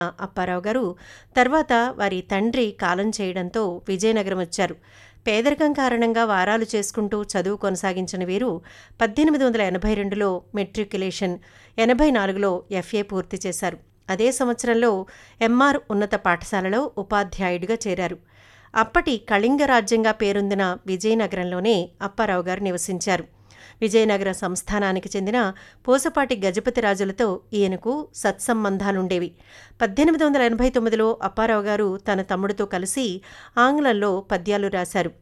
అప్పారావు గారు తర్వాత వారి తండ్రి కాలం చేయడంతో విజయనగరం వచ్చారు పేదరికం కారణంగా వారాలు చేసుకుంటూ చదువు కొనసాగించిన వీరు పద్దెనిమిది వందల ఎనభై రెండులో మెట్రిక్యులేషన్ ఎనభై నాలుగులో ఎఫ్ఏ పూర్తి చేశారు అదే సంవత్సరంలో ఎంఆర్ ఉన్నత పాఠశాలలో ఉపాధ్యాయుడిగా చేరారు అప్పటి కళింగ రాజ్యంగా పేరొందిన విజయనగరంలోనే అప్పారావు గారు నివసించారు విజయనగర సంస్థానానికి చెందిన పూసపాటి గజపతి రాజులతో ఈయనకు సత్సంబంధాలుండేవి పద్దెనిమిది వందల ఎనభై తొమ్మిదిలో అప్పారావు గారు తన తమ్ముడితో కలిసి ఆంగ్లంలో పద్యాలు రాశారు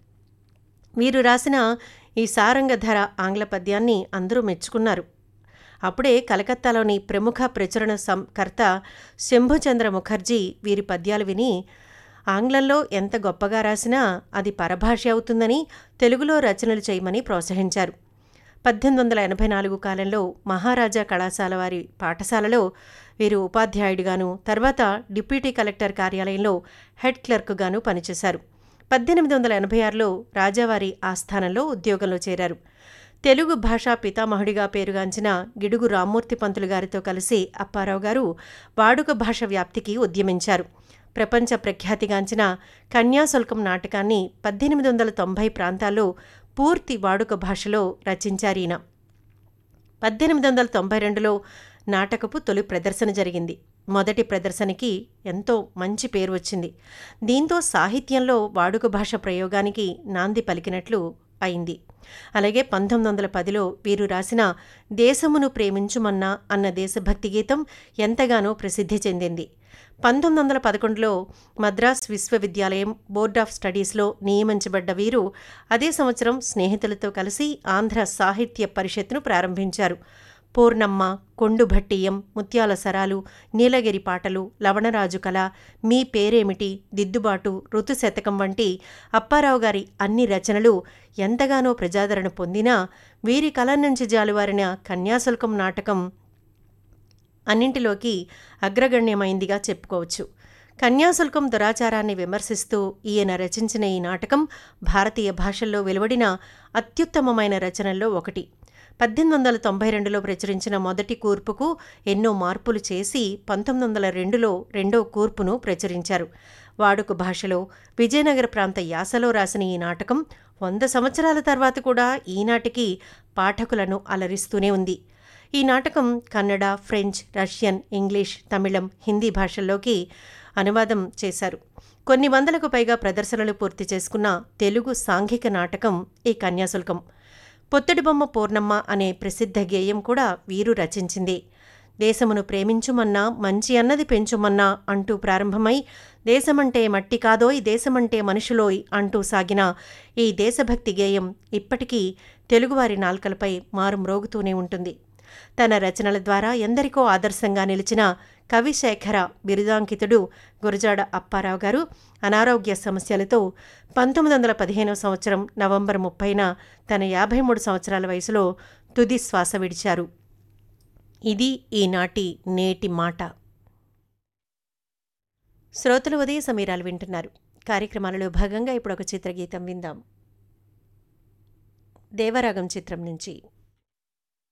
వీరు రాసిన ఈ సారంగధర ఆంగ్ల పద్యాన్ని అందరూ మెచ్చుకున్నారు అప్పుడే కలకత్తాలోని ప్రముఖ ప్రచురణ సంకర్త శంభుచంద్ర ముఖర్జీ వీరి పద్యాలు విని ఆంగ్లంలో ఎంత గొప్పగా రాసినా అది పరభాష అవుతుందని తెలుగులో రచనలు చేయమని ప్రోత్సహించారు పద్దెనిమిది వందల ఎనభై నాలుగు కాలంలో మహారాజా కళాశాల వారి పాఠశాలలో వీరు ఉపాధ్యాయుడిగాను తర్వాత డిప్యూటీ కలెక్టర్ కార్యాలయంలో హెడ్ క్లర్క్గాను పనిచేశారు పద్దెనిమిది వందల ఎనభై ఆరులో రాజావారి ఆస్థానంలో ఉద్యోగంలో చేరారు తెలుగు భాషా పితామహుడిగా పేరుగాంచిన గిడుగు రామ్మూర్తి పంతులు గారితో కలిసి అప్పారావు గారు వాడుక భాష వ్యాప్తికి ఉద్యమించారు ప్రపంచ ప్రఖ్యాతిగాంచిన కన్యాశుల్కం నాటకాన్ని పద్దెనిమిది వందల తొంభై ప్రాంతాల్లో పూర్తి వాడుక భాషలో రచించారీన పద్దెనిమిది వందల తొంభై రెండులో నాటకపు తొలి ప్రదర్శన జరిగింది మొదటి ప్రదర్శనకి ఎంతో మంచి పేరు వచ్చింది దీంతో సాహిత్యంలో వాడుక భాష ప్రయోగానికి నాంది పలికినట్లు అయింది అలాగే పంతొమ్మిది వందల పదిలో వీరు రాసిన దేశమును ప్రేమించుమన్నా అన్న దేశభక్తి గీతం ఎంతగానో ప్రసిద్ధి చెందింది పంతొమ్మిది వందల పదకొండులో మద్రాస్ విశ్వవిద్యాలయం బోర్డ్ ఆఫ్ స్టడీస్లో నియమించబడ్డ వీరు అదే సంవత్సరం స్నేహితులతో కలిసి ఆంధ్ర సాహిత్య పరిషత్ను ప్రారంభించారు పూర్ణమ్మ కొండుభట్టియం ముత్యాల సరాలు నీలగిరి పాటలు లవణరాజు కళ మీ పేరేమిటి దిద్దుబాటు ఋతుశతకం వంటి అప్పారావు గారి అన్ని రచనలు ఎంతగానో ప్రజాదరణ పొందినా వీరి కళ నుంచి జాలువారిన కన్యాశుల్కం నాటకం అన్నింటిలోకి అగ్రగణ్యమైందిగా చెప్పుకోవచ్చు కన్యాశుల్కం దురాచారాన్ని విమర్శిస్తూ ఈయన రచించిన ఈ నాటకం భారతీయ భాషల్లో వెలువడిన అత్యుత్తమమైన రచనల్లో ఒకటి పద్దెనిమిది వందల తొంభై రెండులో ప్రచురించిన మొదటి కూర్పుకు ఎన్నో మార్పులు చేసి పంతొమ్మిది వందల రెండులో రెండో కూర్పును ప్రచురించారు వాడుక భాషలో విజయనగర ప్రాంత యాసలో రాసిన ఈ నాటకం వంద సంవత్సరాల తర్వాత కూడా ఈనాటికి పాఠకులను అలరిస్తూనే ఉంది ఈ నాటకం కన్నడ ఫ్రెంచ్ రష్యన్ ఇంగ్లీష్ తమిళం హిందీ భాషల్లోకి అనువాదం చేశారు కొన్ని వందలకు పైగా ప్రదర్శనలు పూర్తి చేసుకున్న తెలుగు సాంఘిక నాటకం ఈ కన్యాశుల్కం పొత్తిడి బొమ్మ పూర్ణమ్మ అనే ప్రసిద్ధ గేయం కూడా వీరు రచించింది దేశమును ప్రేమించుమన్నా మంచి అన్నది పెంచుమన్నా అంటూ ప్రారంభమై దేశమంటే మట్టి కాదోయ్ దేశమంటే మనుషులోయ్ అంటూ సాగిన ఈ దేశభక్తి గేయం ఇప్పటికీ తెలుగువారి నాల్కలపై మారుమ్రోగుతూనే ఉంటుంది తన రచనల ద్వారా ఎందరికో ఆదర్శంగా నిలిచిన కవిశేఖర బిరుదాంకితుడు గురజాడ అప్పారావు గారు అనారోగ్య సమస్యలతో పంతొమ్మిది వందల పదిహేనవ సంవత్సరం నవంబర్ ముప్పైన తన యాభై మూడు సంవత్సరాల వయసులో తుది శ్వాస విడిచారు ఇది ఈనాటి నేటి మాట శ్రోతలు ఉదయ సమీరాలు వింటున్నారు కార్యక్రమాలలో భాగంగా ఇప్పుడు ఒక చిత్రగీతం విందాం దేవరాగం చిత్రం నుంచి